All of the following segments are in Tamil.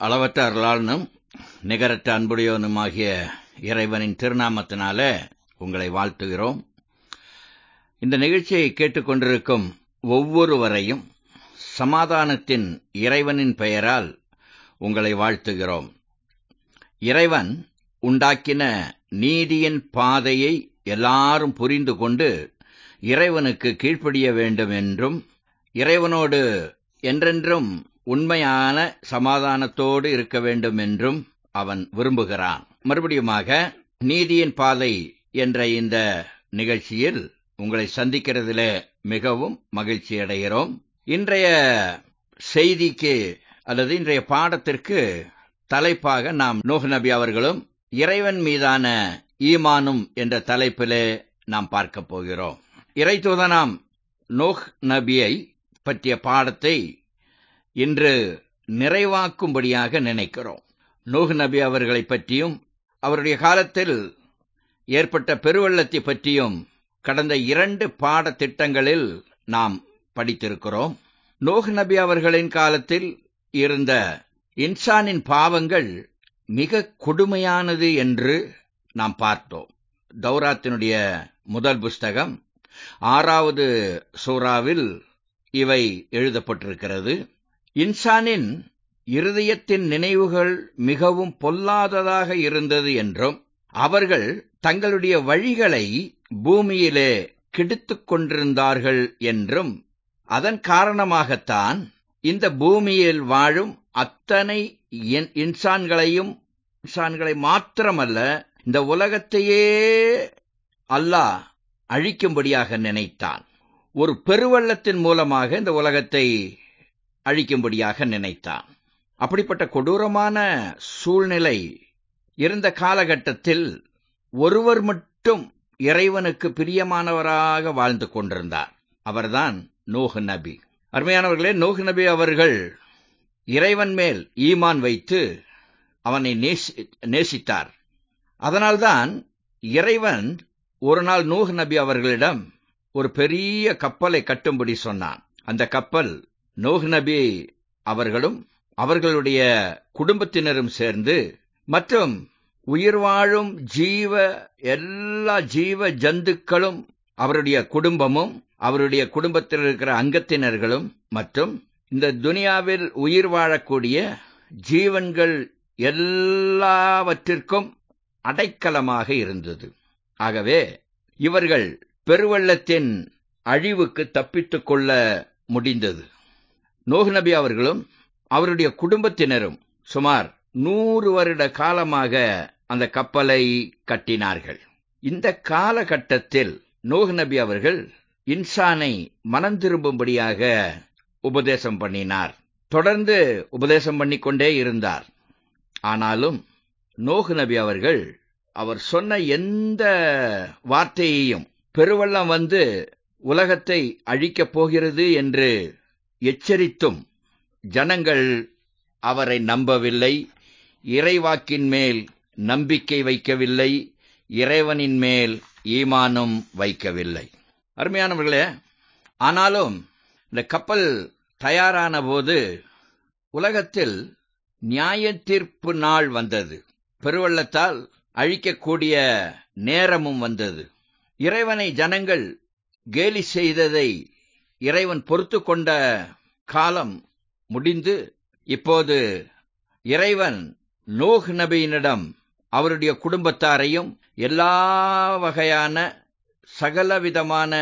அளவற்ற அருளாளனும் நிகரற்ற அன்புடையவனுமாகிய இறைவனின் திருநாமத்தினால உங்களை வாழ்த்துகிறோம் இந்த நிகழ்ச்சியை கேட்டுக்கொண்டிருக்கும் ஒவ்வொருவரையும் சமாதானத்தின் இறைவனின் பெயரால் உங்களை வாழ்த்துகிறோம் இறைவன் உண்டாக்கின நீதியின் பாதையை எல்லாரும் புரிந்து கொண்டு இறைவனுக்கு கீழ்ப்படிய வேண்டும் என்றும் இறைவனோடு என்றென்றும் உண்மையான சமாதானத்தோடு இருக்க வேண்டும் என்றும் அவன் விரும்புகிறான் மறுபடியுமாக நீதியின் பாதை என்ற இந்த நிகழ்ச்சியில் உங்களை சந்திக்கிறதிலே மிகவும் மகிழ்ச்சி அடைகிறோம் இன்றைய செய்திக்கு அல்லது இன்றைய பாடத்திற்கு தலைப்பாக நாம் நூஹ் நபி அவர்களும் இறைவன் மீதான ஈமானும் என்ற தலைப்பிலே நாம் பார்க்க போகிறோம் இறைத்தூதனாம் நோஹ் நபியை பற்றிய பாடத்தை இன்று நிறைவாக்கும்படியாக நினைக்கிறோம் நூஹ் நபி அவர்களை பற்றியும் அவருடைய காலத்தில் ஏற்பட்ட பெருவெள்ளத்தை பற்றியும் கடந்த இரண்டு பாடத்திட்டங்களில் நாம் படித்திருக்கிறோம் நோஹ் நபி அவர்களின் காலத்தில் இருந்த இன்சானின் பாவங்கள் மிக கொடுமையானது என்று நாம் பார்த்தோம் தௌராத்தினுடைய முதல் புஸ்தகம் ஆறாவது சூறாவில் இவை எழுதப்பட்டிருக்கிறது இன்சானின் இருதயத்தின் நினைவுகள் மிகவும் பொல்லாததாக இருந்தது என்றும் அவர்கள் தங்களுடைய வழிகளை பூமியிலே கெடுத்துக் கொண்டிருந்தார்கள் என்றும் அதன் காரணமாகத்தான் இந்த பூமியில் வாழும் அத்தனை இன்சான்களையும் இன்சான்களை மாத்திரமல்ல இந்த உலகத்தையே அல்லாஹ் அழிக்கும்படியாக நினைத்தான் ஒரு பெருவள்ளத்தின் மூலமாக இந்த உலகத்தை அழிக்கும்படியாக நினைத்தான் அப்படிப்பட்ட கொடூரமான சூழ்நிலை இருந்த காலகட்டத்தில் ஒருவர் மட்டும் இறைவனுக்கு பிரியமானவராக வாழ்ந்து கொண்டிருந்தார் அவர்தான் நோஹ் நபி அருமையானவர்களே நோஹ் நபி அவர்கள் இறைவன் மேல் ஈமான் வைத்து அவனை நேசித்தார் அதனால்தான் இறைவன் ஒரு நாள் நூஹ் நபி அவர்களிடம் ஒரு பெரிய கப்பலை கட்டும்படி சொன்னான் அந்த கப்பல் நூஹ் நபி அவர்களும் அவர்களுடைய குடும்பத்தினரும் சேர்ந்து மற்றும் உயிர் வாழும் ஜீவ எல்லா ஜீவ ஜந்துக்களும் அவருடைய குடும்பமும் அவருடைய குடும்பத்தில் இருக்கிற அங்கத்தினர்களும் மற்றும் இந்த துனியாவில் உயிர் வாழக்கூடிய ஜீவன்கள் எல்லாவற்றிற்கும் அடைக்கலமாக இருந்தது ஆகவே இவர்கள் பெருவெள்ளத்தின் அழிவுக்கு தப்பித்துக் கொள்ள முடிந்தது நோகு நபி அவர்களும் அவருடைய குடும்பத்தினரும் சுமார் நூறு வருட காலமாக அந்த கப்பலை கட்டினார்கள் இந்த காலகட்டத்தில் நோகு நபி அவர்கள் இன்சானை மனம் திரும்பும்படியாக உபதேசம் பண்ணினார் தொடர்ந்து உபதேசம் பண்ணிக்கொண்டே இருந்தார் ஆனாலும் நோகு நபி அவர்கள் அவர் சொன்ன எந்த வார்த்தையையும் பெருவெள்ளம் வந்து உலகத்தை அழிக்கப் போகிறது என்று எச்சரித்தும் ஜனங்கள் அவரை நம்பவில்லை இறைவாக்கின் மேல் நம்பிக்கை வைக்கவில்லை இறைவனின் மேல் ஈமானும் வைக்கவில்லை அருமையானவர்களே ஆனாலும் இந்த கப்பல் தயாரான போது உலகத்தில் நியாய தீர்ப்பு நாள் வந்தது பெருவெள்ளத்தால் அழிக்கக்கூடிய நேரமும் வந்தது இறைவனை ஜனங்கள் கேலி செய்ததை இறைவன் பொறுத்து கொண்ட காலம் முடிந்து இப்போது இறைவன் நோக் நபியினிடம் அவருடைய குடும்பத்தாரையும் எல்லா வகையான சகலவிதமான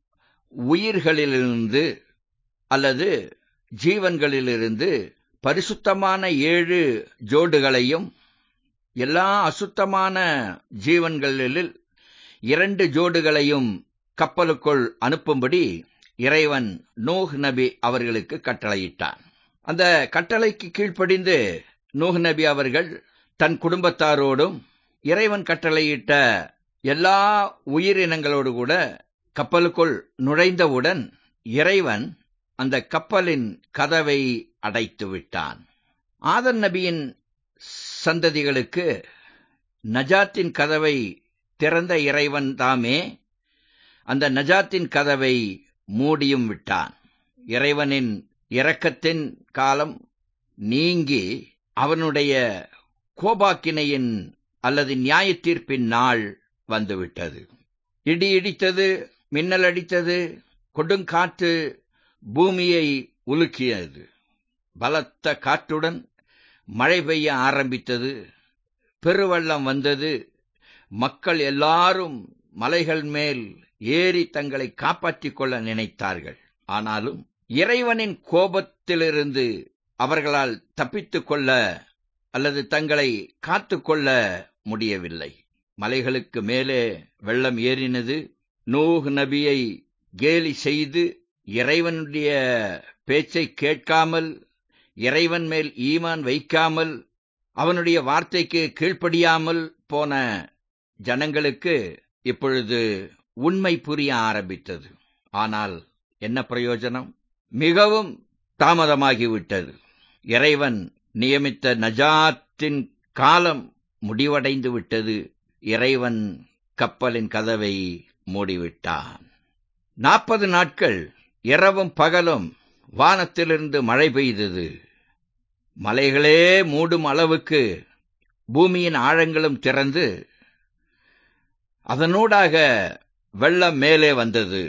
உயிர்களிலிருந்து அல்லது ஜீவன்களிலிருந்து பரிசுத்தமான ஏழு ஜோடுகளையும் எல்லா அசுத்தமான ஜீவன்களில் இரண்டு ஜோடுகளையும் கப்பலுக்குள் அனுப்பும்படி இறைவன் நூஹ் நபி அவர்களுக்கு கட்டளையிட்டான் அந்த கட்டளைக்கு கீழ்ப்படிந்து நூஹ் நபி அவர்கள் தன் குடும்பத்தாரோடும் இறைவன் கட்டளையிட்ட எல்லா உயிரினங்களோடு கூட கப்பலுக்குள் நுழைந்தவுடன் இறைவன் அந்த கப்பலின் கதவை அடைத்து விட்டான் ஆதன் நபியின் சந்ததிகளுக்கு நஜாத்தின் கதவை திறந்த இறைவன் தாமே அந்த நஜாத்தின் கதவை மூடியும் விட்டான் இறைவனின் இரக்கத்தின் காலம் நீங்கி அவனுடைய கோபாக்கினையின் அல்லது நியாய தீர்ப்பின் நாள் வந்துவிட்டது இடி இடித்தது மின்னல் அடித்தது கொடுங்காற்று பூமியை உலுக்கியது பலத்த காற்றுடன் மழை பெய்ய ஆரம்பித்தது பெருவெள்ளம் வந்தது மக்கள் எல்லாரும் மலைகள் மேல் ஏறி தங்களை காப்பாற்றிக் கொள்ள நினைத்தார்கள் ஆனாலும் இறைவனின் கோபத்திலிருந்து அவர்களால் தப்பித்துக் கொள்ள அல்லது தங்களை காத்துக்கொள்ள முடியவில்லை மலைகளுக்கு மேலே வெள்ளம் ஏறினது நூஹ் நபியை கேலி செய்து இறைவனுடைய பேச்சை கேட்காமல் இறைவன் மேல் ஈமான் வைக்காமல் அவனுடைய வார்த்தைக்கு கீழ்ப்படியாமல் போன ஜனங்களுக்கு இப்பொழுது உண்மை புரிய ஆரம்பித்தது ஆனால் என்ன பிரயோஜனம் மிகவும் தாமதமாகிவிட்டது இறைவன் நியமித்த நஜாத்தின் காலம் முடிவடைந்து விட்டது இறைவன் கப்பலின் கதவை மூடிவிட்டான் நாற்பது நாட்கள் இரவும் பகலும் வானத்திலிருந்து மழை பெய்தது மலைகளே மூடும் அளவுக்கு பூமியின் ஆழங்களும் திறந்து அதனூடாக வெள்ளம் மேலே வந்தது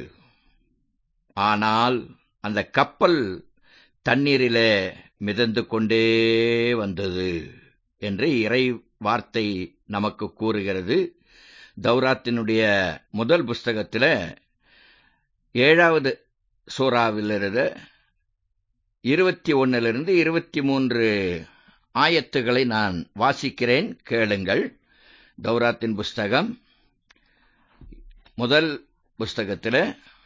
ஆனால் அந்த கப்பல் தண்ணீரிலே மிதந்து கொண்டே வந்தது என்று இறை வார்த்தை நமக்கு கூறுகிறது தௌராத்தினுடைய முதல் புஸ்தகத்தில் ஏழாவது சூறாவிலிருந்து இருபத்தி ஒன்னிலிருந்து இருபத்தி மூன்று ஆயத்துகளை நான் வாசிக்கிறேன் கேளுங்கள் தௌராத்தின் புஸ்தகம் முதல் புஸ்தகத்தில்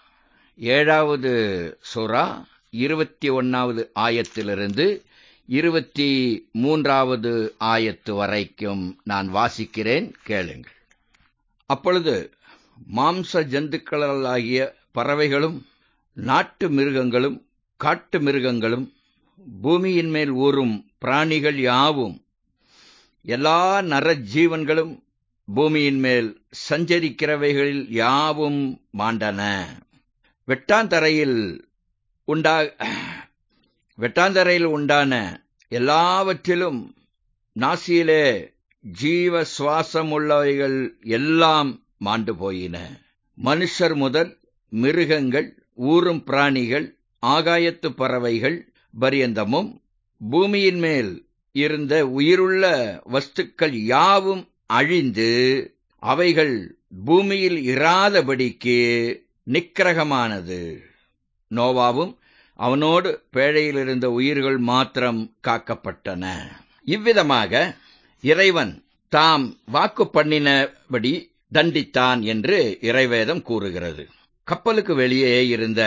ஏழாவது சூறா இருபத்தி ஒன்னாவது ஆயத்திலிருந்து இருபத்தி மூன்றாவது ஆயத்து வரைக்கும் நான் வாசிக்கிறேன் கேளுங்கள் அப்பொழுது மாம்ச ஜந்துக்களாகிய பறவைகளும் நாட்டு மிருகங்களும் காட்டு மிருகங்களும் பூமியின் மேல் ஊறும் பிராணிகள் யாவும் எல்லா நரஜீவன்களும் பூமியின் மேல் சஞ்சரிக்கிறவைகளில் யாவும் மாண்டன வெட்டாந்தரையில் உண்டா வெட்டாந்தரையில் உண்டான எல்லாவற்றிலும் நாசியிலே ஜீவ சுவாசம் உள்ளவைகள் எல்லாம் மாண்டு போயின மனுஷர் முதல் மிருகங்கள் ஊறும் பிராணிகள் ஆகாயத்து பறவைகள் பரியந்தமும் பூமியின் மேல் இருந்த உயிருள்ள வஸ்துக்கள் யாவும் அழிந்து அவைகள் பூமியில் இராதபடிக்கு நிக்கிரகமானது நோவாவும் அவனோடு பேழையில் இருந்த உயிர்கள் மாத்திரம் காக்கப்பட்டன இவ்விதமாக இறைவன் தாம் வாக்கு பண்ணினபடி தண்டித்தான் என்று இறைவேதம் கூறுகிறது கப்பலுக்கு வெளியே இருந்த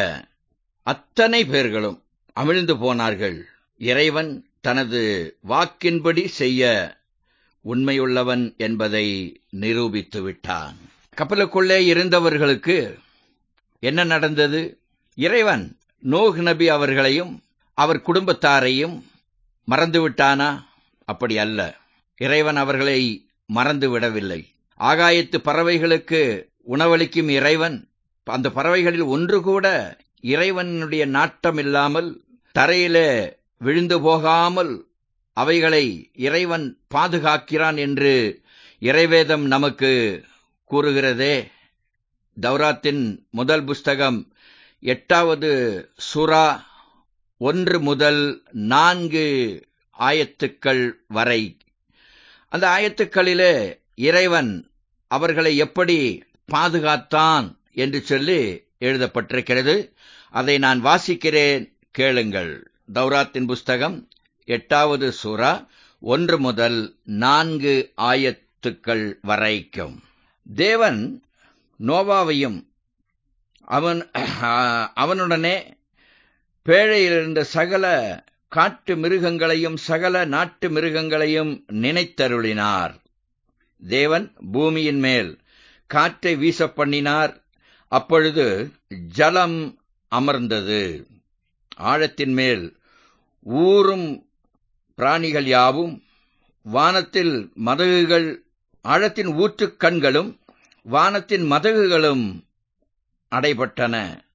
அத்தனை பேர்களும் அமிழ்ந்து போனார்கள் இறைவன் தனது வாக்கின்படி செய்ய உண்மையுள்ளவன் என்பதை நிரூபித்து விட்டான் கப்பலுக்குள்ளே இருந்தவர்களுக்கு என்ன நடந்தது இறைவன் நோக் நபி அவர்களையும் அவர் குடும்பத்தாரையும் மறந்துவிட்டானா அப்படி அல்ல இறைவன் அவர்களை மறந்து விடவில்லை ஆகாயத்து பறவைகளுக்கு உணவளிக்கும் இறைவன் அந்த பறவைகளில் ஒன்று கூட இறைவனுடைய நாட்டம் இல்லாமல் தரையிலே விழுந்து போகாமல் அவைகளை இறைவன் பாதுகாக்கிறான் என்று இறைவேதம் நமக்கு கூறுகிறதே தௌராத்தின் முதல் புஸ்தகம் எட்டாவது சுறா ஒன்று முதல் நான்கு ஆயத்துக்கள் வரை அந்த ஆயத்துக்களிலே இறைவன் அவர்களை எப்படி பாதுகாத்தான் என்று சொல்லி எழுதப்பட்டிருக்கிறது அதை நான் வாசிக்கிறேன் கேளுங்கள் தௌராத்தின் புஸ்தகம் எட்டாவது சூரா ஒன்று முதல் நான்கு ஆயத்துக்கள் வரைக்கும் தேவன் நோவாவையும் அவன் அவனுடனே பேழையிலிருந்த சகல காட்டு மிருகங்களையும் சகல நாட்டு மிருகங்களையும் நினைத்தருளினார் தேவன் பூமியின் மேல் காற்றை வீச பண்ணினார் அப்பொழுது ஜலம் அமர்ந்தது ஆழத்தின் மேல் ஊறும் பிராணிகள் யாவும் வானத்தில் மதகுகள் ஆழத்தின் ஊற்றுக் கண்களும் வானத்தின் மதகுகளும் அடைபட்டன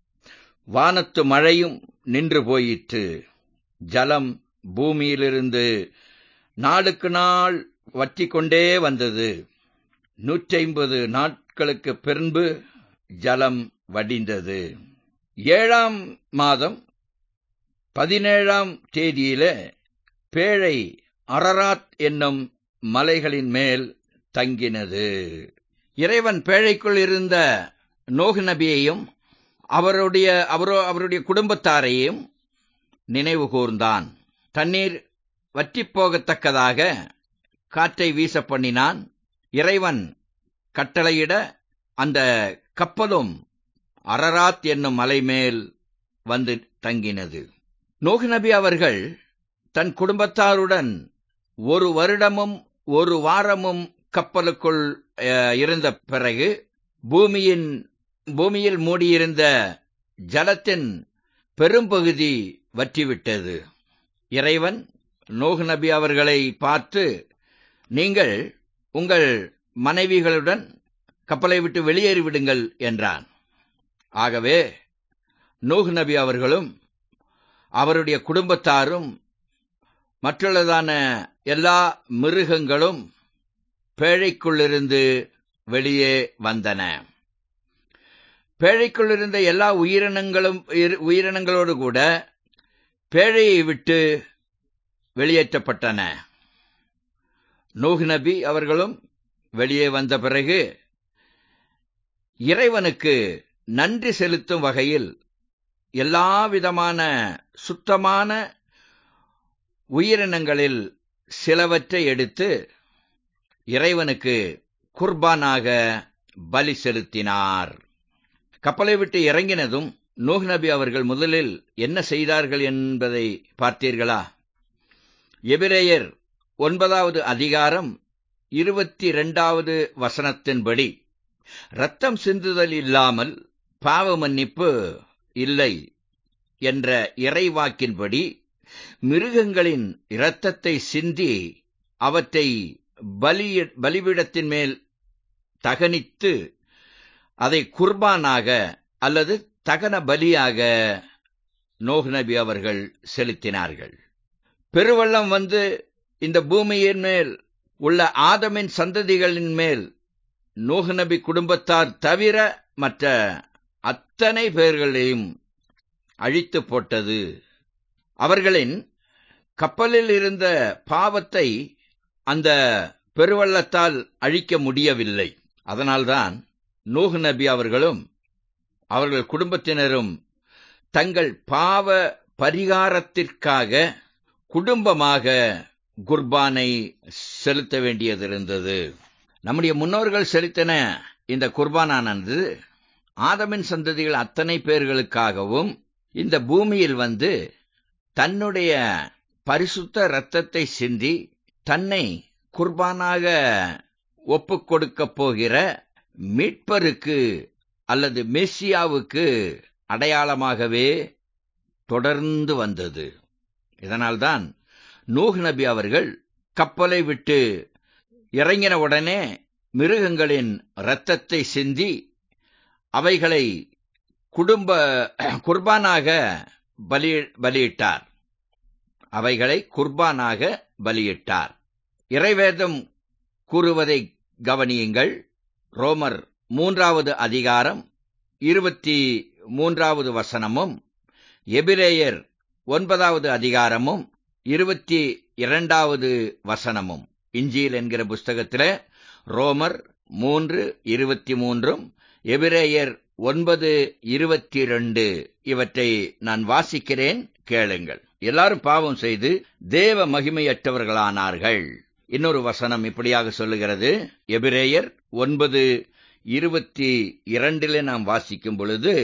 வானத்து மழையும் நின்று போயிற்று ஜலம் பூமியிலிருந்து நாளுக்கு நாள் வற்றி கொண்டே வந்தது நூற்றி ஐம்பது நாட்களுக்கு பின்பு ஜலம் வடிந்தது ஏழாம் மாதம் பதினேழாம் தேதியில பேழை அரராத் என்னும் மலைகளின் மேல் தங்கினது இறைவன் பேழைக்குள் இருந்த நோகு நபியையும் அவருடைய அவரோ அவருடைய குடும்பத்தாரையும் நினைவு கூர்ந்தான் தண்ணீர் வற்றிப் போகத்தக்கதாக காற்றை வீச பண்ணினான் இறைவன் கட்டளையிட அந்த கப்பலும் அரராத் என்னும் மலை மேல் வந்து தங்கினது நோகு நபி அவர்கள் தன் குடும்பத்தாருடன் ஒரு வருடமும் ஒரு வாரமும் கப்பலுக்குள் இருந்த பிறகு பூமியின் பூமியில் மூடியிருந்த ஜலத்தின் பெரும்பகுதி வற்றிவிட்டது இறைவன் நோகு நபி அவர்களை பார்த்து நீங்கள் உங்கள் மனைவிகளுடன் கப்பலை விட்டு வெளியேறிவிடுங்கள் என்றான் ஆகவே நூஹ் நபி அவர்களும் அவருடைய குடும்பத்தாரும் மற்றுள்ளதான எல்லா மிருகங்களும் பேழைக்குள்ளிருந்து வெளியே வந்தன பேழைக்குள்ளிருந்த எல்லா உயிரினங்களும் உயிரினங்களோடு கூட பேழையை விட்டு வெளியேற்றப்பட்டன நூஹ் நபி அவர்களும் வெளியே வந்த பிறகு இறைவனுக்கு நன்றி செலுத்தும் வகையில் எல்லா விதமான சுத்தமான உயிரினங்களில் சிலவற்றை எடுத்து இறைவனுக்கு குர்பானாக பலி செலுத்தினார் கப்பலை விட்டு இறங்கினதும் நூஹ் நபி அவர்கள் முதலில் என்ன செய்தார்கள் என்பதை பார்த்தீர்களா எபிரேயர் ஒன்பதாவது அதிகாரம் இருபத்தி இரண்டாவது வசனத்தின்படி ரத்தம் சிந்துதல் இல்லாமல் பாவ மன்னிப்பு இல்லை என்ற இறைவாக்கின்படி மிருகங்களின் இரத்தத்தை சிந்தி அவற்றை பலி பலிபீடத்தின் மேல் தகனித்து அதை குர்பானாக அல்லது தகன பலியாக நோஹ் நபி அவர்கள் செலுத்தினார்கள் பெருவெள்ளம் வந்து இந்த பூமியின் மேல் உள்ள ஆதமின் சந்ததிகளின் மேல் நோஹ் நபி குடும்பத்தார் தவிர மற்ற அத்தனை பேர்களையும் அழித்து போட்டது அவர்களின் கப்பலில் இருந்த பாவத்தை அந்த பெருவள்ளத்தால் அழிக்க முடியவில்லை அதனால்தான் நூஹ் நபி அவர்களும் அவர்கள் குடும்பத்தினரும் தங்கள் பாவ பரிகாரத்திற்காக குடும்பமாக குர்பானை செலுத்த வேண்டியதிருந்தது நம்முடைய முன்னோர்கள் செலுத்தின இந்த குர்பானானது ஆதமின் சந்ததிகள் அத்தனை பேர்களுக்காகவும் இந்த பூமியில் வந்து தன்னுடைய பரிசுத்த இரத்தத்தை சிந்தி தன்னை குர்பானாக ஒப்புக் கொடுக்கப் போகிற மீட்பருக்கு அல்லது மெஸ்ஸியாவுக்கு அடையாளமாகவே தொடர்ந்து வந்தது இதனால்தான் நூஹ் நபி அவர்கள் கப்பலை விட்டு இறங்கின உடனே மிருகங்களின் இரத்தத்தை சிந்தி அவைகளை குடும்ப குர்பானாக பலி பலியிட்டார் அவைகளை குர்பானாக பலியிட்டார் இறைவேதம் கூறுவதை கவனியுங்கள் ரோமர் மூன்றாவது அதிகாரம் இருபத்தி மூன்றாவது வசனமும் எபிரேயர் ஒன்பதாவது அதிகாரமும் இருபத்தி இரண்டாவது வசனமும் இஞ்சியில் என்கிற புஸ்தகத்தில் ரோமர் மூன்று இருபத்தி மூன்றும் எபிரேயர் ஒன்பது இருபத்தி ரெண்டு இவற்றை நான் வாசிக்கிறேன் கேளுங்கள் எல்லாரும் பாவம் செய்து தேவ மகிமையற்றவர்களானார்கள் இன்னொரு வசனம் இப்படியாக சொல்லுகிறது எபிரேயர் ஒன்பது இருபத்தி இரண்டிலே நாம் வாசிக்கும் பொழுது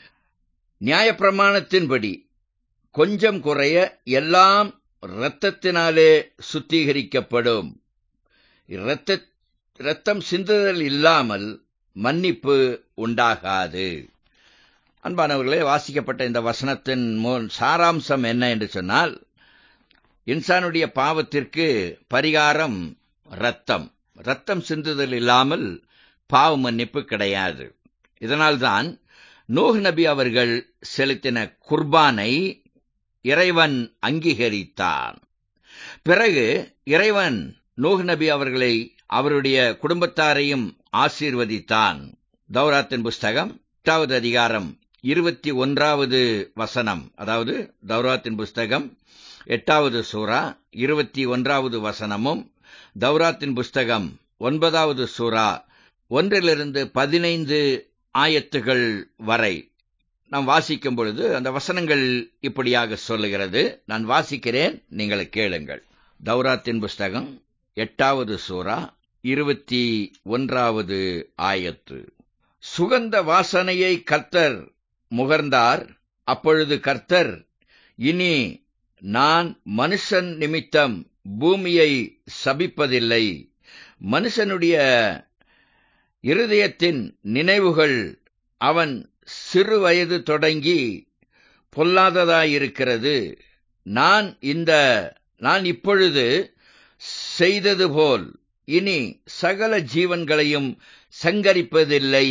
நியாயப்பிரமாணத்தின்படி கொஞ்சம் குறைய எல்லாம் இரத்தத்தினாலே சுத்திகரிக்கப்படும் இரத்த இரத்தம் சிந்துதல் இல்லாமல் மன்னிப்பு உண்டாகாது அன்பானவர்களே வாசிக்கப்பட்ட இந்த வசனத்தின் சாராம்சம் என்ன என்று சொன்னால் இன்சானுடைய பாவத்திற்கு பரிகாரம் ரத்தம் ரத்தம் சிந்துதல் இல்லாமல் பாவ மன்னிப்பு கிடையாது இதனால்தான் நூஹ் நபி அவர்கள் செலுத்தின குர்பானை இறைவன் அங்கீகரித்தான் பிறகு இறைவன் நூஹ் நபி அவர்களை அவருடைய குடும்பத்தாரையும் ஆசீர்வதித்தான் தௌராத்தின் புஸ்தகம் எட்டாவது அதிகாரம் இருபத்தி ஒன்றாவது வசனம் அதாவது தௌராத்தின் புஸ்தகம் எட்டாவது சூரா இருபத்தி ஒன்றாவது வசனமும் தௌராத்தின் புஸ்தகம் ஒன்பதாவது சூரா ஒன்றிலிருந்து பதினைந்து ஆயத்துகள் வரை நாம் வாசிக்கும் பொழுது அந்த வசனங்கள் இப்படியாக சொல்லுகிறது நான் வாசிக்கிறேன் நீங்கள் கேளுங்கள் தௌராத்தின் புஸ்தகம் எட்டாவது சூரா இருபத்தி ஒன்றாவது ஆயத்து சுகந்த வாசனையை கர்த்தர் முகர்ந்தார் அப்பொழுது கர்த்தர் இனி நான் மனுஷன் நிமித்தம் பூமியை சபிப்பதில்லை மனுஷனுடைய இருதயத்தின் நினைவுகள் அவன் சிறு வயது தொடங்கி பொல்லாததாயிருக்கிறது நான் இந்த நான் இப்பொழுது செய்தது போல் இனி சகல ஜீவன்களையும் சங்கரிப்பதில்லை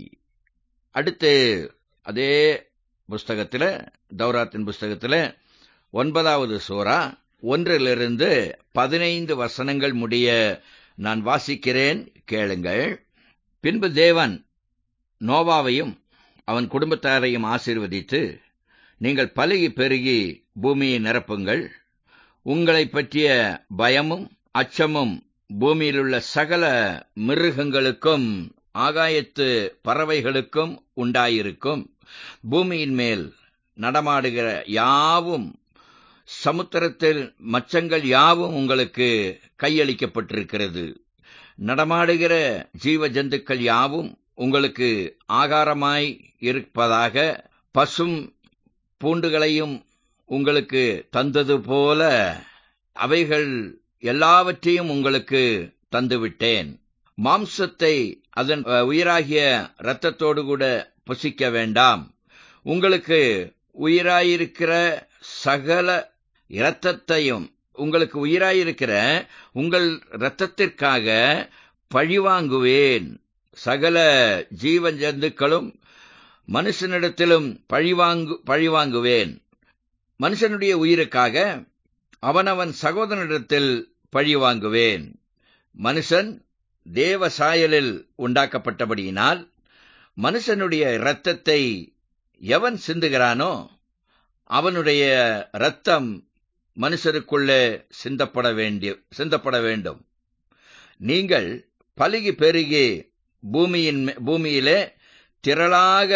அடுத்து அதே புஸ்தகத்தில் தௌராத்தின் புஸ்தகத்தில் ஒன்பதாவது சூறா ஒன்றிலிருந்து பதினைந்து வசனங்கள் முடிய நான் வாசிக்கிறேன் கேளுங்கள் பின்பு தேவன் நோவாவையும் அவன் குடும்பத்தாரையும் ஆசீர்வதித்து நீங்கள் பலுகி பெருகி பூமியை நிரப்புங்கள் உங்களை பற்றிய பயமும் அச்சமும் பூமியிலுள்ள சகல மிருகங்களுக்கும் ஆகாயத்து பறவைகளுக்கும் உண்டாயிருக்கும் பூமியின் மேல் நடமாடுகிற யாவும் சமுத்திரத்தில் மச்சங்கள் யாவும் உங்களுக்கு கையளிக்கப்பட்டிருக்கிறது நடமாடுகிற ஜீவ ஜந்துக்கள் யாவும் உங்களுக்கு ஆகாரமாய் இருப்பதாக பசும் பூண்டுகளையும் உங்களுக்கு தந்தது போல அவைகள் எல்லாவற்றையும் உங்களுக்கு தந்துவிட்டேன் மாம்சத்தை அதன் உயிராகிய இரத்தத்தோடு கூட புசிக்க வேண்டாம் உங்களுக்கு உயிராயிருக்கிற சகல இரத்தத்தையும் உங்களுக்கு உயிராயிருக்கிற உங்கள் இரத்தத்திற்காக பழிவாங்குவேன் சகல ஜீவ ஜந்துக்களும் மனுஷனிடத்திலும் பழிவாங்கு பழிவாங்குவேன் மனுஷனுடைய உயிருக்காக அவனவன் சகோதரனிடத்தில் பழிவாங்குவேன் மனுஷன் தேவ சாயலில் உண்டாக்கப்பட்டபடியினால் மனுஷனுடைய இரத்தத்தை எவன் சிந்துகிறானோ அவனுடைய இரத்தம் மனுஷருக்குள்ளே சிந்தப்பட வேண்டிய சிந்தப்பட வேண்டும் நீங்கள் பலுகி பெருகி பூமியின் பூமியிலே திரளாக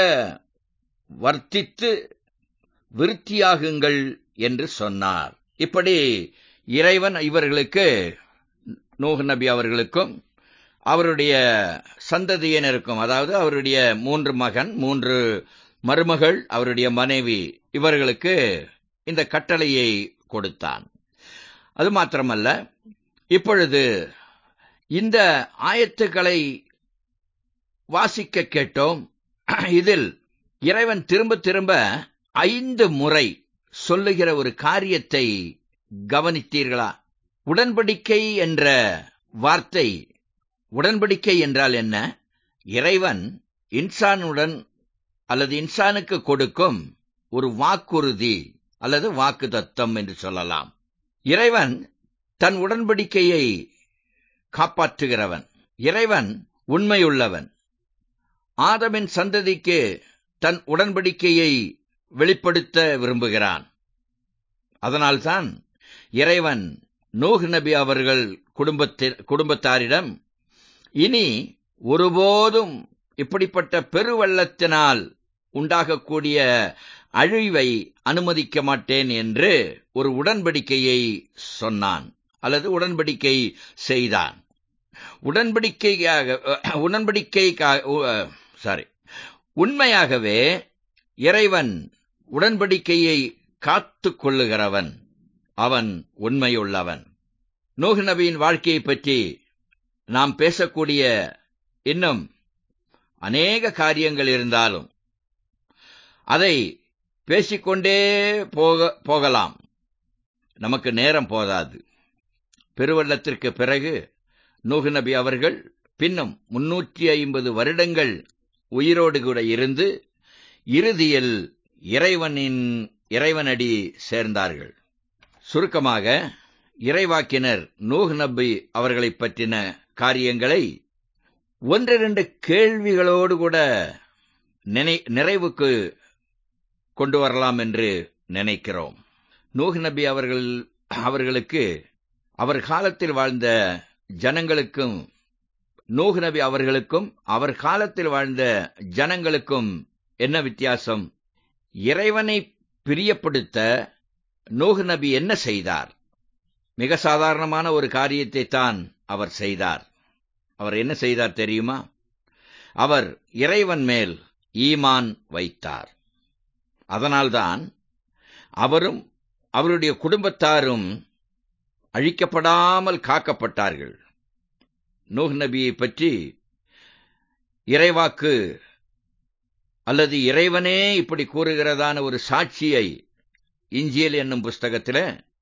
வர்த்தித்து விருத்தியாகுங்கள் என்று சொன்னார் இப்படி இறைவன் இவர்களுக்கு நூஹ் நபி அவர்களுக்கும் அவருடைய சந்ததியினருக்கும் அதாவது அவருடைய மூன்று மகன் மூன்று மருமகள் அவருடைய மனைவி இவர்களுக்கு இந்த கட்டளையை கொடுத்தான் அது மாத்திரமல்ல இப்பொழுது இந்த ஆயத்துக்களை வாசிக்க கேட்டோம் இதில் இறைவன் திரும்ப திரும்ப ஐந்து முறை சொல்லுகிற ஒரு காரியத்தை கவனித்தீர்களா உடன்படிக்கை என்ற வார்த்தை உடன்படிக்கை என்றால் என்ன இறைவன் இன்சானுடன் அல்லது இன்சானுக்கு கொடுக்கும் ஒரு வாக்குறுதி அல்லது வாக்கு தத்தம் என்று சொல்லலாம் இறைவன் தன் உடன்படிக்கையை காப்பாற்றுகிறவன் இறைவன் உண்மையுள்ளவன் ஆதமின் சந்ததிக்கு தன் உடன்படிக்கையை வெளிப்படுத்த விரும்புகிறான் அதனால்தான் இறைவன் நூஹ் நபி அவர்கள் குடும்பத்தில் குடும்பத்தாரிடம் இனி ஒருபோதும் இப்படிப்பட்ட பெருவெள்ளத்தினால் உண்டாகக்கூடிய அழிவை அனுமதிக்க மாட்டேன் என்று ஒரு உடன்படிக்கையை சொன்னான் அல்லது உடன்படிக்கை செய்தான் உடன்படிக்கையாக உடன்படிக்கைக்காக சாரி உண்மையாகவே இறைவன் உடன்படிக்கையை காத்து கொள்ளுகிறவன் அவன் உண்மையுள்ளவன் நூஹ் நபியின் வாழ்க்கையை பற்றி நாம் பேசக்கூடிய இன்னும் அநேக காரியங்கள் இருந்தாலும் அதை பேசிக்கொண்டே போக போகலாம் நமக்கு நேரம் போதாது பெருவெள்ளத்திற்கு பிறகு நூகு நபி அவர்கள் பின்னும் முன்னூற்றி ஐம்பது வருடங்கள் உயிரோடு கூட இருந்து இறுதியில் இறைவனின் இறைவனடி சேர்ந்தார்கள் சுருக்கமாக இறைவாக்கினர் நூஹ் நபி அவர்களைப் பற்றின காரியங்களை ஒன்றிரண்டு கேள்விகளோடு கூட நினை நிறைவுக்கு கொண்டு வரலாம் என்று நினைக்கிறோம் நூஹ் நபி அவர்கள் அவர்களுக்கு அவர் காலத்தில் வாழ்ந்த ஜனங்களுக்கும் நூஹ் நபி அவர்களுக்கும் அவர் காலத்தில் வாழ்ந்த ஜனங்களுக்கும் என்ன வித்தியாசம் இறைவனை பிரியப்படுத்த நூஹ் நபி என்ன செய்தார் மிக சாதாரணமான ஒரு காரியத்தை தான் அவர் செய்தார் அவர் என்ன செய்தார் தெரியுமா அவர் இறைவன் மேல் ஈமான் வைத்தார் அதனால்தான் அவரும் அவருடைய குடும்பத்தாரும் அழிக்கப்படாமல் காக்கப்பட்டார்கள் நூஹ் நபியை பற்றி இறைவாக்கு அல்லது இறைவனே இப்படி கூறுகிறதான ஒரு சாட்சியை இஞ்சியல் என்னும் புஸ்தகத்தில்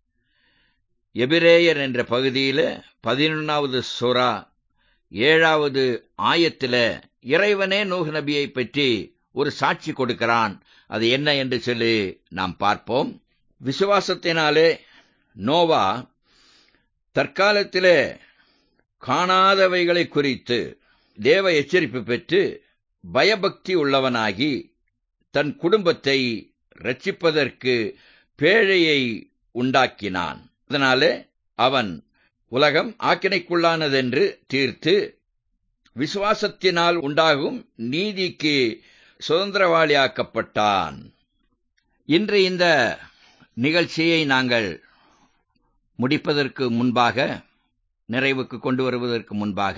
எபிரேயர் என்ற பகுதியில் பதினொன்றாவது சுறா ஏழாவது ஆயத்தில் இறைவனே நூஹ் நபியை பற்றி ஒரு சாட்சி கொடுக்கிறான் அது என்ன என்று சொல்லி நாம் பார்ப்போம் விசுவாசத்தினாலே நோவா தற்காலத்திலே காணாதவைகளை குறித்து தேவ எச்சரிப்பு பெற்று பயபக்தி உள்ளவனாகி தன் குடும்பத்தை ரட்சிப்பதற்கு பேழையை உண்டாக்கினான் அதனாலே அவன் உலகம் ஆக்கினைக்குள்ளானதென்று தீர்த்து விசுவாசத்தினால் உண்டாகும் நீதிக்கு சுதந்திரவாளியாக்கப்பட்டான் இன்று இந்த நிகழ்ச்சியை நாங்கள் முடிப்பதற்கு முன்பாக நிறைவுக்கு கொண்டு வருவதற்கு முன்பாக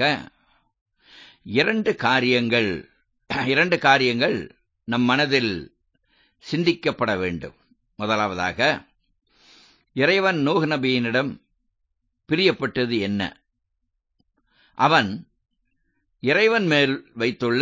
இரண்டு காரியங்கள் இரண்டு காரியங்கள் நம் மனதில் சிந்திக்கப்பட வேண்டும் முதலாவதாக இறைவன் நூஹ் நபியினிடம் பிரியப்பட்டது என்ன அவன் இறைவன் மேல் வைத்துள்ள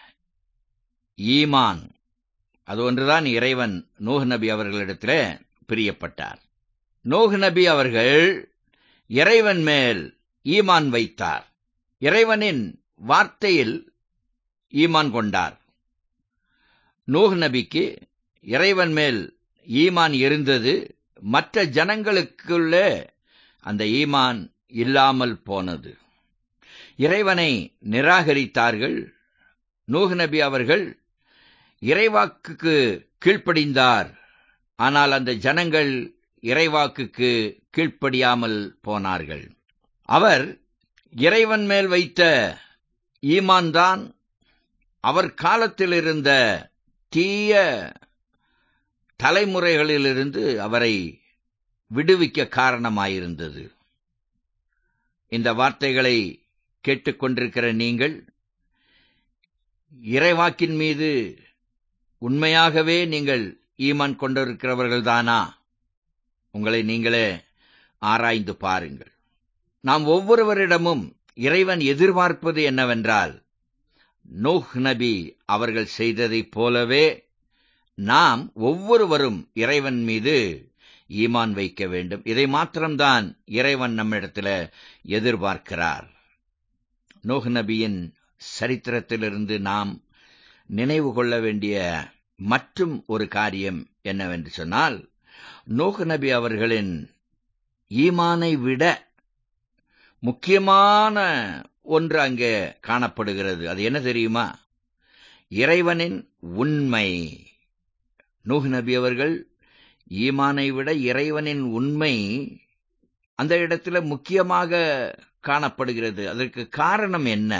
ஈமான் அது ஒன்றுதான் இறைவன் நூஹ் நபி அவர்களிடத்தில் பிரியப்பட்டார் நூஹ் நபி அவர்கள் இறைவன் மேல் ஈமான் வைத்தார் இறைவனின் வார்த்தையில் ஈமான் கொண்டார் நூஹ் நபிக்கு இறைவன் மேல் ஈமான் இருந்தது மற்ற ஜனங்களுக்குள்ளே அந்த ஈமான் இல்லாமல் போனது இறைவனை நிராகரித்தார்கள் நூஹ் நபி அவர்கள் இறைவாக்குக்கு கீழ்ப்படிந்தார் ஆனால் அந்த ஜனங்கள் இறைவாக்குக்கு கீழ்ப்படியாமல் போனார்கள் அவர் இறைவன் மேல் வைத்த ஈமான்தான் அவர் காலத்தில் இருந்த தீய தலைமுறைகளிலிருந்து அவரை விடுவிக்க காரணமாயிருந்தது இந்த வார்த்தைகளை கேட்டுக்கொண்டிருக்கிற நீங்கள் இறைவாக்கின் மீது உண்மையாகவே நீங்கள் ஈமான் கொண்டிருக்கிறவர்கள்தானா உங்களை நீங்களே ஆராய்ந்து பாருங்கள் நாம் ஒவ்வொருவரிடமும் இறைவன் எதிர்பார்ப்பது என்னவென்றால் நோஹ் நபி அவர்கள் செய்ததைப் போலவே நாம் ஒவ்வொருவரும் இறைவன் மீது ஈமான் வைக்க வேண்டும் இதை மாத்திரம்தான் இறைவன் நம்மிடத்தில் எதிர்பார்க்கிறார் நோஹ் நபியின் சரித்திரத்திலிருந்து நாம் நினைவு கொள்ள வேண்டிய மற்றும் ஒரு காரியம் என்னவென்று சொன்னால் நோஹ் நபி அவர்களின் ஈமானை விட முக்கியமான ஒன்று அங்கே காணப்படுகிறது அது என்ன தெரியுமா இறைவனின் உண்மை நூஹ் நபி அவர்கள் ஈமானை விட இறைவனின் உண்மை அந்த இடத்துல முக்கியமாக காணப்படுகிறது அதற்கு காரணம் என்ன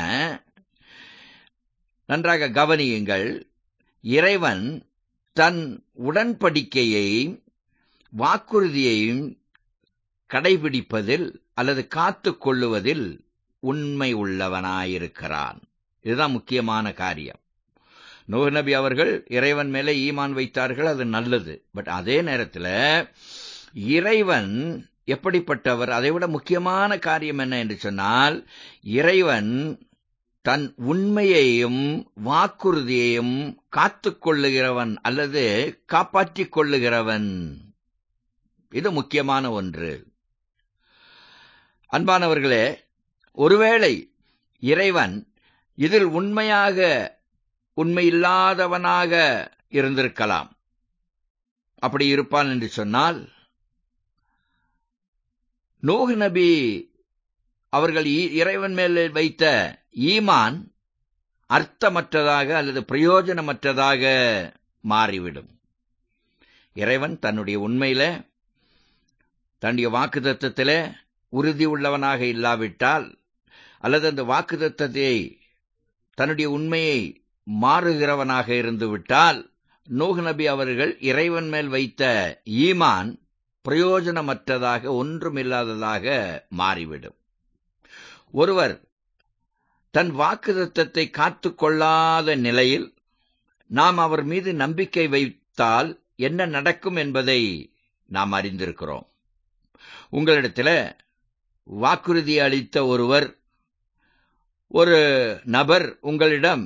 நன்றாக கவனியுங்கள் இறைவன் தன் உடன்படிக்கையை வாக்குறுதியையும் கடைபிடிப்பதில் அல்லது காத்து கொள்ளுவதில் உண்மை உள்ளவனாயிருக்கிறான் இதுதான் முக்கியமான காரியம் நூஹ் நபி அவர்கள் இறைவன் மேலே ஈமான் வைத்தார்கள் அது நல்லது பட் அதே நேரத்தில் இறைவன் எப்படிப்பட்டவர் அதைவிட முக்கியமான காரியம் என்ன என்று சொன்னால் இறைவன் தன் உண்மையையும் வாக்குறுதியையும் காத்துக் கொள்ளுகிறவன் அல்லது காப்பாற்றிக் கொள்ளுகிறவன் இது முக்கியமான ஒன்று அன்பானவர்களே ஒருவேளை இறைவன் இதில் உண்மையாக உண்மையில்லாதவனாக இருந்திருக்கலாம் அப்படி இருப்பான் என்று சொன்னால் நூஹ் நபி அவர்கள் இறைவன் மேல் வைத்த ஈமான் அர்த்தமற்றதாக அல்லது பிரயோஜனமற்றதாக மாறிவிடும் இறைவன் தன்னுடைய உண்மையில தன்னுடைய வாக்கு தத்துவத்தில உறுதி உள்ளவனாக இல்லாவிட்டால் அல்லது அந்த வாக்கு தத்துவத்தை தன்னுடைய உண்மையை மாறுகிறவனாக இருந்து விட்டால் நூஹ் நபி அவர்கள் இறைவன் மேல் வைத்த ஈமான் பிரயோஜனமற்றதாக ஒன்றுமில்லாததாக மாறிவிடும் ஒருவர் தன் வாக்குதத்தத்தை காத்து கொள்ளாத நிலையில் நாம் அவர் மீது நம்பிக்கை வைத்தால் என்ன நடக்கும் என்பதை நாம் அறிந்திருக்கிறோம் உங்களிடத்தில் வாக்குறுதி அளித்த ஒருவர் ஒரு நபர் உங்களிடம்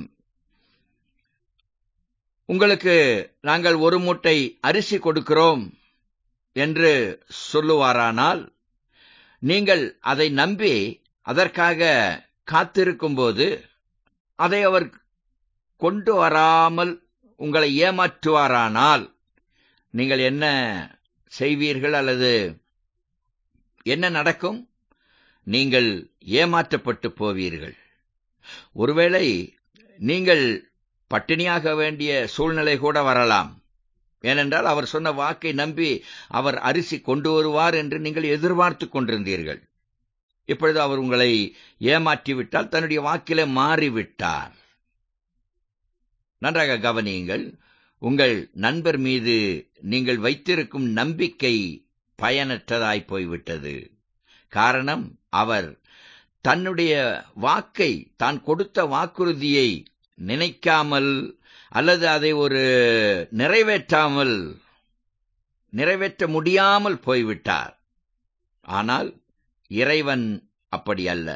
உங்களுக்கு நாங்கள் ஒரு மூட்டை அரிசி கொடுக்கிறோம் என்று சொல்லுவாரானால் நீங்கள் அதை நம்பி அதற்காக காத்திருக்கும்போது அதை அவர் கொண்டு வராமல் உங்களை ஏமாற்றுவாரானால் நீங்கள் என்ன செய்வீர்கள் அல்லது என்ன நடக்கும் நீங்கள் ஏமாற்றப்பட்டு போவீர்கள் ஒருவேளை நீங்கள் பட்டினியாக வேண்டிய சூழ்நிலை கூட வரலாம் ஏனென்றால் அவர் சொன்ன வாக்கை நம்பி அவர் அரிசி கொண்டு வருவார் என்று நீங்கள் எதிர்பார்த்து கொண்டிருந்தீர்கள் இப்பொழுது அவர் உங்களை ஏமாற்றிவிட்டால் தன்னுடைய வாக்கிலே மாறிவிட்டார் நன்றாக கவனியுங்கள் உங்கள் நண்பர் மீது நீங்கள் வைத்திருக்கும் நம்பிக்கை பயனற்றதாய் போய்விட்டது காரணம் அவர் தன்னுடைய வாக்கை தான் கொடுத்த வாக்குறுதியை நினைக்காமல் அல்லது அதை ஒரு நிறைவேற்றாமல் நிறைவேற்ற முடியாமல் போய்விட்டார் ஆனால் இறைவன் அப்படி அல்ல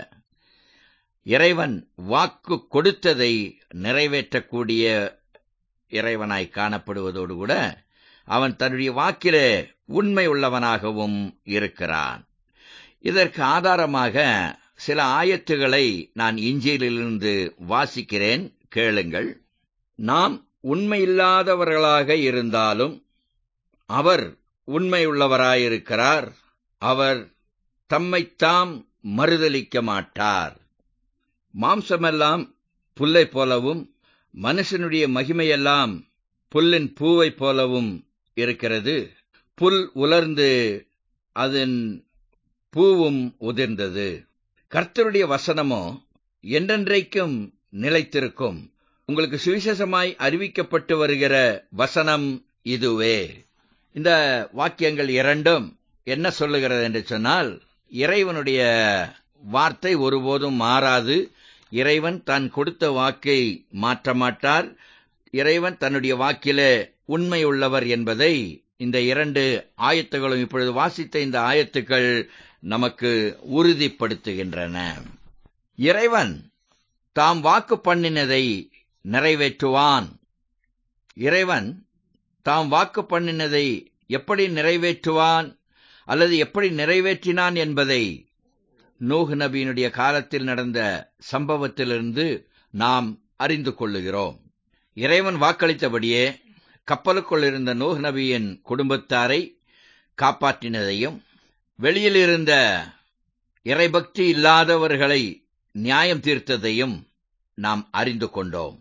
இறைவன் வாக்கு கொடுத்ததை நிறைவேற்றக்கூடிய இறைவனாய் காணப்படுவதோடு கூட அவன் தன்னுடைய வாக்கிலே உண்மை உள்ளவனாகவும் இருக்கிறான் இதற்கு ஆதாரமாக சில ஆயத்துகளை நான் இஞ்சியிலிருந்து வாசிக்கிறேன் கேளுங்கள் நாம் உண்மையில்லாதவர்களாக இருந்தாலும் அவர் உண்மையுள்ளவராயிருக்கிறார் அவர் தம்மைத்தாம் மறுதலிக்க மாட்டார் மாம்சமெல்லாம் புல்லை போலவும் மனுஷனுடைய மகிமையெல்லாம் புல்லின் பூவைப் போலவும் இருக்கிறது புல் உலர்ந்து அதன் பூவும் உதிர்ந்தது கர்த்தருடைய வசனமோ என்றென்றைக்கும் நிலைத்திருக்கும் உங்களுக்கு சுவிசேஷமாய் அறிவிக்கப்பட்டு வருகிற வசனம் இதுவே இந்த வாக்கியங்கள் இரண்டும் என்ன சொல்லுகிறது என்று சொன்னால் இறைவனுடைய வார்த்தை ஒருபோதும் மாறாது இறைவன் தான் கொடுத்த வாக்கை மாற்ற மாட்டார் இறைவன் தன்னுடைய வாக்கிலே உண்மை உள்ளவர் என்பதை இந்த இரண்டு ஆயத்துகளும் இப்பொழுது வாசித்த இந்த ஆயத்துக்கள் நமக்கு உறுதிப்படுத்துகின்றன இறைவன் தாம் வாக்கு பண்ணினதை நிறைவேற்றுவான் இறைவன் தாம் வாக்கு பண்ணினதை எப்படி நிறைவேற்றுவான் அல்லது எப்படி நிறைவேற்றினான் என்பதை நூஹ் நபியினுடைய காலத்தில் நடந்த சம்பவத்திலிருந்து நாம் அறிந்து கொள்ளுகிறோம் இறைவன் வாக்களித்தபடியே கப்பலுக்குள் இருந்த நூஹ் நபியின் குடும்பத்தாரை காப்பாற்றினதையும் வெளியில் இருந்த இறைபக்தி இல்லாதவர்களை நியாயம் தீர்த்ததையும் நாம் அறிந்து கொண்டோம்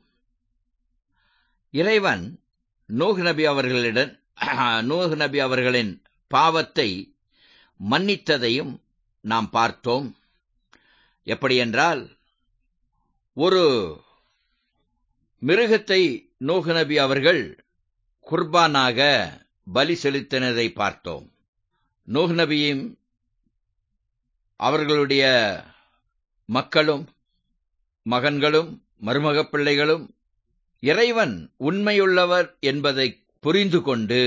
இறைவன் நூஹ் நபி அவர்களிடம் நூஹ் நபி அவர்களின் பாவத்தை மன்னித்ததையும் நாம் பார்த்தோம் எப்படியென்றால் ஒரு மிருகத்தை நூஹ் நபி அவர்கள் குர்பானாக பலி செலுத்தினதை பார்த்தோம் நூஹ் நபியும் அவர்களுடைய மக்களும் மகன்களும் மருமகப் பிள்ளைகளும் இறைவன் உண்மையுள்ளவர் என்பதை புரிந்து கொண்டு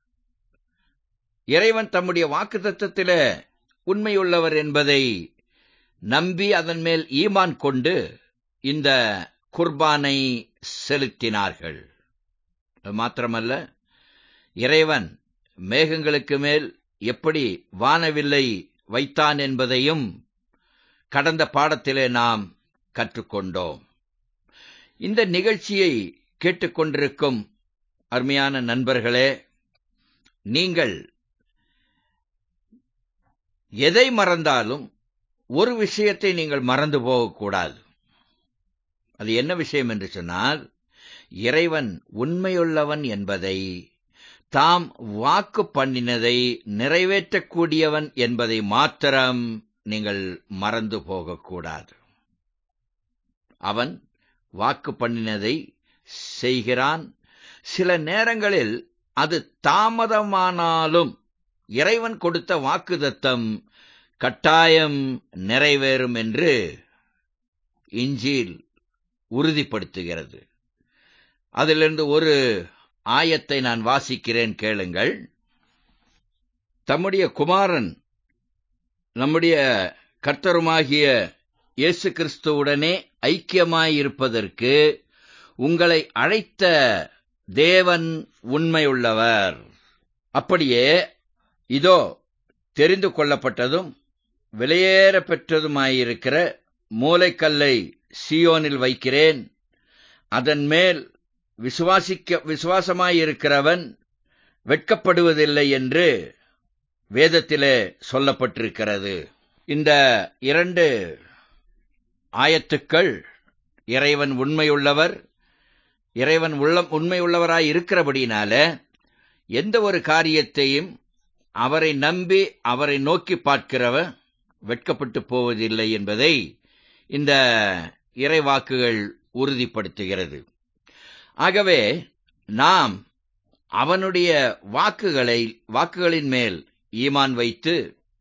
இறைவன் தம்முடைய வாக்கு தத்துவத்தில உண்மையுள்ளவர் என்பதை நம்பி அதன் மேல் ஈமான் கொண்டு இந்த குர்பானை செலுத்தினார்கள் மாத்திரமல்ல இறைவன் மேகங்களுக்கு மேல் எப்படி வானவில்லை வைத்தான் என்பதையும் கடந்த பாடத்திலே நாம் கற்றுக்கொண்டோம் இந்த நிகழ்ச்சியை கேட்டுக்கொண்டிருக்கும் அருமையான நண்பர்களே நீங்கள் எதை மறந்தாலும் ஒரு விஷயத்தை நீங்கள் மறந்து போகக்கூடாது அது என்ன விஷயம் என்று சொன்னால் இறைவன் உண்மையுள்ளவன் என்பதை தாம் வாக்கு பண்ணினதை நிறைவேற்றக்கூடியவன் என்பதை மாத்திரம் நீங்கள் மறந்து போகக்கூடாது அவன் வாக்கு பண்ணினதை செய்கிறான் சில நேரங்களில் அது தாமதமானாலும் இறைவன் கொடுத்த வாக்குதத்தம் கட்டாயம் நிறைவேறும் என்று இஞ்சில் உறுதிப்படுத்துகிறது அதிலிருந்து ஒரு ஆயத்தை நான் வாசிக்கிறேன் கேளுங்கள் தம்முடைய குமாரன் நம்முடைய கர்த்தருமாகிய இயேசு கிறிஸ்துவுடனே ஐக்கியமாயிருப்பதற்கு உங்களை அழைத்த தேவன் உண்மையுள்ளவர் அப்படியே இதோ தெரிந்து கொள்ளப்பட்டதும் வெளியேற பெற்றதுமாயிருக்கிற மூளைக்கல்லை சியோனில் வைக்கிறேன் அதன் மேல் விசுவாசிக்க விசுவாசமாயிருக்கிறவன் வெட்கப்படுவதில்லை என்று வேதத்திலே சொல்லப்பட்டிருக்கிறது இந்த இரண்டு ஆயத்துக்கள் இறைவன் உண்மையுள்ளவர் இறைவன் உள்ளம் உண்மையுள்ளவராய் இருக்கிறபடினால எந்த ஒரு காரியத்தையும் அவரை நம்பி அவரை நோக்கி பார்க்கிறவன் வெட்கப்பட்டு போவதில்லை என்பதை இந்த இறைவாக்குகள் உறுதிப்படுத்துகிறது ஆகவே நாம் அவனுடைய வாக்குகளை வாக்குகளின் மேல் ஈமான் வைத்து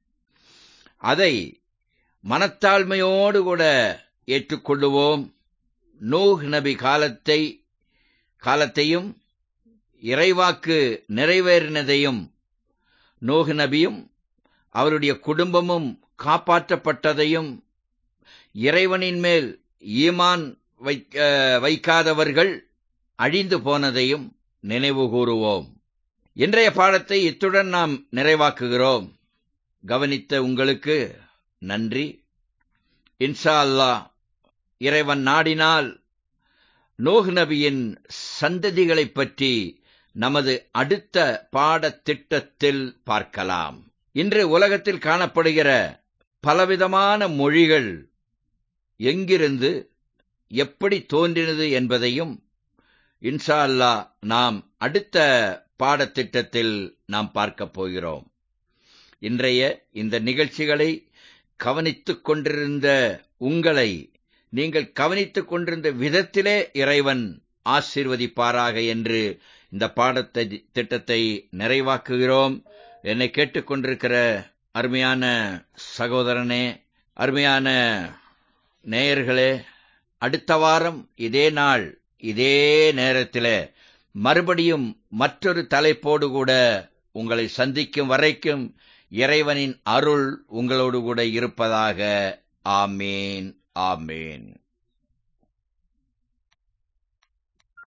அதை மனத்தாழ்மையோடு கூட ஏற்றுக்கொள்ளுவோம் நூஹ் நபி காலத்தை காலத்தையும் இறைவாக்கு நிறைவேறினதையும் நூஹ் நபியும் அவருடைய குடும்பமும் காப்பாற்றப்பட்டதையும் இறைவனின் மேல் ஈமான் வைக்காதவர்கள் அழிந்து போனதையும் நினைவு கூறுவோம் இன்றைய பாடத்தை இத்துடன் நாம் நிறைவாக்குகிறோம் கவனித்த உங்களுக்கு நன்றி இன்ஷா அல்லா இறைவன் நாடினால் நோஹ் நபியின் சந்ததிகளைப் பற்றி நமது அடுத்த பாடத்திட்டத்தில் பார்க்கலாம் இன்று உலகத்தில் காணப்படுகிற பலவிதமான மொழிகள் எங்கிருந்து எப்படி தோன்றினது என்பதையும் இன்ஷா அல்லா நாம் அடுத்த பாடத்திட்டத்தில் நாம் பார்க்கப் போகிறோம் இன்றைய இந்த நிகழ்ச்சிகளை கவனித்துக் கொண்டிருந்த உங்களை நீங்கள் கவனித்துக் கொண்டிருந்த விதத்திலே இறைவன் ஆசீர்வதிப்பாராக என்று இந்த பாடத்தை திட்டத்தை நிறைவாக்குகிறோம் என்னை கேட்டுக்கொண்டிருக்கிற அருமையான சகோதரனே அருமையான நேயர்களே அடுத்த வாரம் இதே நாள் இதே நேரத்தில் மறுபடியும் மற்றொரு தலைப்போடு கூட உங்களை சந்திக்கும் வரைக்கும் இறைவனின் அருள் உங்களோடு கூட இருப்பதாக ஆமேன் ஆமேன்